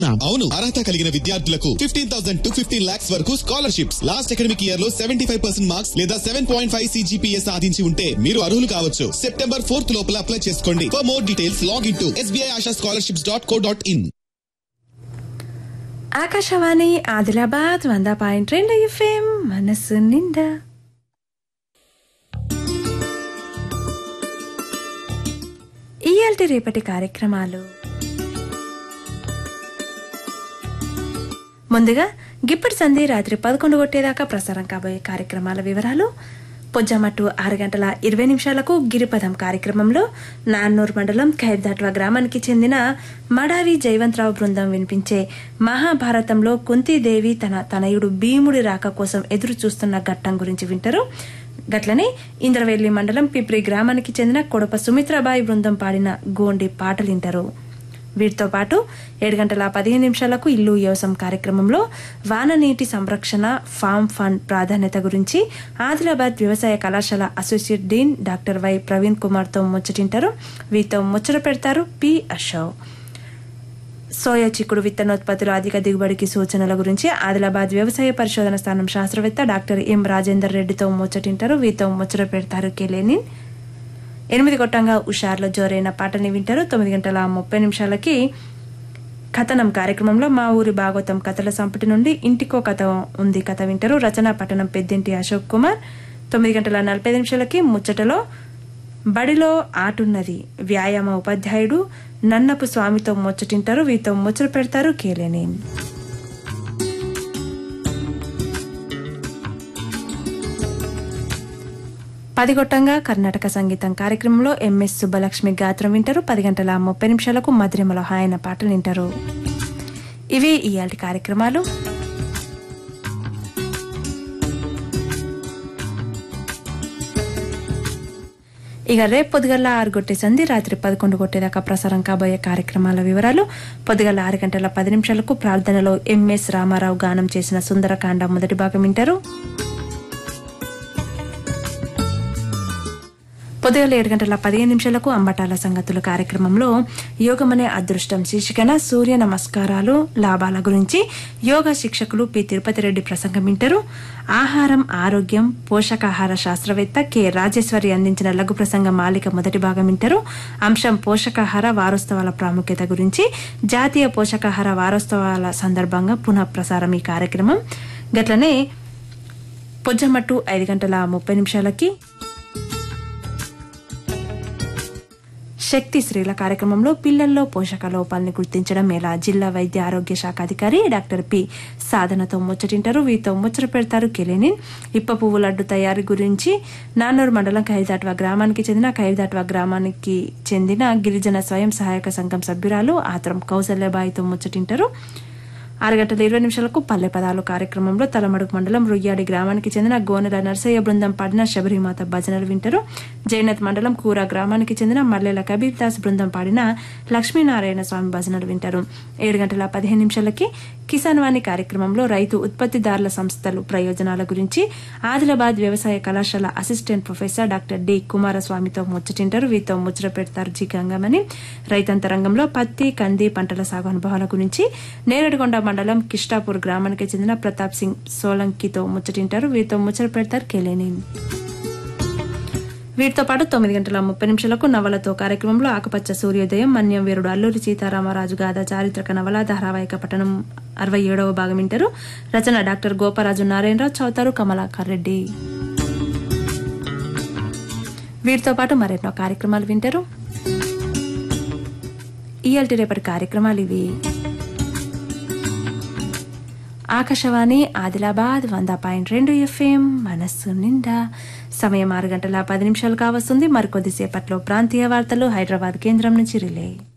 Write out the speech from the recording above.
అవును అర్హత కలిగిన విద్యార్థులకు fifteen thousand to fifteen lakhs వరకు స్కాలర్షిప్స్ లాస్ట్ అకాడమిక్ ఇయర్ లో సెవెంటీ ఫైవ్ పర్సెంట్ మార్క్స్ లేదా సెవెన్ పాయింట్ ఫైవ్ సిజిపిఏ సాధించి ఉంటే మీరు అర్హులు కావచ్చు సెప్టెంబర్ ఫోర్త్ లోపల అప్లై చేసుకోండి for more details log in to SBI Asha scholarships dot co dot in Akashvani Adilabad వంద పాయింట్ రెండు ఎఫ్ఎం మనసు నిండా ఇయాల్టి రేపటి కార్యక్రమాలు ముందుగా గిప్పటి సంధి రాత్రి పదకొండు కొట్టేదాకా ప్రసారం కాబోయే కార్యక్రమాల వివరాలు పొజ్జమట్టు ఆరు గంటల ఇరవై నిమిషాలకు గిరిపథం కార్యక్రమంలో నాన్నూరు మండలం ఖైర్దాట్వా గ్రామానికి చెందిన మడావి జయవంతరావు బృందం వినిపించే మహాభారతంలో కుంతీదేవి తన తనయుడు భీముడి రాక కోసం ఎదురు చూస్తున్న ఘట్టం గురించి వింటారు గట్లనే ఇంద్రవెల్లి మండలం పిప్రి గ్రామానికి చెందిన కొడప సుమిత్రాబాయి బృందం పాడిన గోండి పాటలు వింటారు వీటితో పాటు ఏడు గంటల పదిహేను నిమిషాలకు ఇల్లు వ్యవసాయం కార్యక్రమంలో వాననీటి సంరక్షణ ఫామ్ ఫండ్ ప్రాధాన్యత గురించి ఆదిలాబాద్ వ్యవసాయ కళాశాల associate dean doctor Y Praveen కుమార్తో ముచ్చటింటారు వీరితో ముచ్చట పెడతారు పి అశోక్ సోయా చిక్కుడు విత్తనోత్పత్తుల అధిక దిగుబడికి సూచనల గురించి ఆదిలాబాద్ వ్యవసాయ పరిశోధన స్థానం శాస్త్రవేత్త డాక్టర్ ఎం రాజేందర్ రెడ్డితో ముచ్చటింటారు వీరితో ముచ్చట పెడతారు కెలేనిన్ ఎనిమిది కొట్టంగా ఉషార్లో జోరైన పాటని వింటారు తొమ్మిది గంటల ముప్పై నిమిషాలకి కథనం కార్యక్రమంలో మా ఊరి భాగవతం కథల సంపుటి నుండి ఇంటికో కథ ఉంది కథ వింటారు రచన పట్టణం పెద్దింటి అశోక్ కుమార్ తొమ్మిది గంటల నలభై నిమిషాలకి ముచ్చటలో బడిలో ఆటున్నది వ్యాయామ ఉపాధ్యాయుడు నన్నపు స్వామితో ముచ్చటింటారు వీరితో ముచ్చట పెడతారు కేలేని పదిగొట్టంగా కర్ణాటక సంగీతం కార్యక్రమంలో ఎంఎస్ సుబ్బలక్ష్మి గాత్రం వింటారు పది గంటల ముప్పై నిమిషాలకు మధురిమలో హాయన పాటలు వింటారు ఇవి ఇయాల్టి కార్యక్రమాలు ఇక రేపు పొద్దుగల ఆరు కొట్టే సంధి రాత్రి పదకొండు కొట్టేదాకా ప్రసారం కాబోయే కార్యక్రమాల వివరాలు పొద్దుగల ఆరు గంటల పది నిమిషాలకు ప్రార్థనలో ఎంఎస్ రామారావు గానం చేసిన సుందరకాండ మొదటి భాగం వింటారు పొద్దుగల ఏడు గంటల పదిహేను నిమిషాలకు అంబటాల సంగతులు కార్యక్రమంలో యోగమనే అదృష్టం శీర్షికన సూర్య నమస్కారాలు లాభాల గురించి యోగా శిక్షకులు పి తిరుపతి రెడ్డి ప్రసంగం వింటారు ఆహారం ఆరోగ్యం పోషకాహార శాస్త్రవేత్త కె రాజేశ్వరి అందించిన లఘు ప్రసంగ మాలిక మొదటి భాగం వింటారు అంశం పోషకాహార వారోత్సవాల ప్రాముఖ్యత గురించి జాతీయ పోషకాహార వారోత్సవాల సందర్భంగా పునః ప్రసారం ఈ కార్యక్రమం గట్లనే పొజ్జమట్టు ఐదు గంటల ముప్పై నిమిషాలకి శక్తి స్త్రీల కార్యక్రమంలో పిల్లల్లో పోషక లోపాలని గుర్తించడం ఎలా జిల్లా వైద్య ఆరోగ్య శాఖ అధికారి డాక్టర్ పి సాధనతో ముచ్చటింటారు వీరితో ముచ్చట పెడతారు కెలెనిన్ ఇప్ప పువ్వు లడ్డు తయారీ గురించి నాన్నూరు మండలం ఖైదాట్వా గ్రామానికి చెందిన ఖైదాట్వా గ్రామానికి చెందిన గిరిజన స్వయం సహాయక సంఘం సభ్యురాలు ఆత్రం కౌసల్యబాయితో ముచ్చటింటారు ఆరు గంటల ఇరవై నిమిషాలకు పల్లె పదాలు కార్యక్రమంలో తలమడుగు మండలం రుయ్యాడి గ్రామానికి చెందిన గోనెల నర్సయ్య బృందం పాడిన శబరిమాత భజనలు వింటారు జైనత్ మండలం కూర గ్రామానికి చెందిన మల్లెల కబీర్ దాస్ బృందం పాడిన లక్ష్మీనారాయణ స్వామి భజనలు వింటారు ఏడు గంటల పదిహేను నిమిషాలకి కిసాన్ వాణి కార్యక్రమంలో రైతు ఉత్పత్తిదారుల సంస్థలు ప్రయోజనాల గురించి ఆదిలాబాద్ వ్యవసాయ కళాశాల అసిస్టెంట్ ప్రొఫెసర్ డాక్టర్ డి కుమారస్వామితో ముచ్చటింటారు వీరితో ముచ్చట పెడతారు జి గంగమని రైతాంతరంగంలో పత్తి కంది పంటల సాగు అనుభవాల గురించి నేరడిగొండ మండలం కిష్టాపూర్ గ్రామానికి చెందిన ప్రతాప్ సింగ్ సోలంకితో ముచ్చటింటారు వీరితో ముచ్చట పెడతారు కెలేని వీటితో పాటు తొమ్మిది గంటల ముప్పై నిమిషాలకు నవలతో కార్యక్రమంలో ఆకుపచ్చ సూర్యోదయం మన్యం వీరుడు అల్లూరి సీతారామరాజు గాథ చారిత్రక నవల ధారావాహిక పఠనం అరవై ఏడవ భాగం వింటారు రచన డాక్టర్ గోపరాజు నారాయణరావు చౌతారు కమలాకర్ రెడ్డి వీటితో పాటు మరెన్నో కార్యక్రమాలు వింటారు ఇయాల్టి రేపటి కార్యక్రమాలు ఇవి ఆకాశవాణి ఆదిలాబాద్ వంద పాయింట్ రెండు ఎఫ్ఎం మనస్సు నిండా సమయం ఆరు గంటల పది నిమిషాలు కావస్తుంది మరికొద్దిసేపట్లో ప్రాంతీయ వార్తలు హైదరాబాద్ కేంద్రం నుంచి రిలే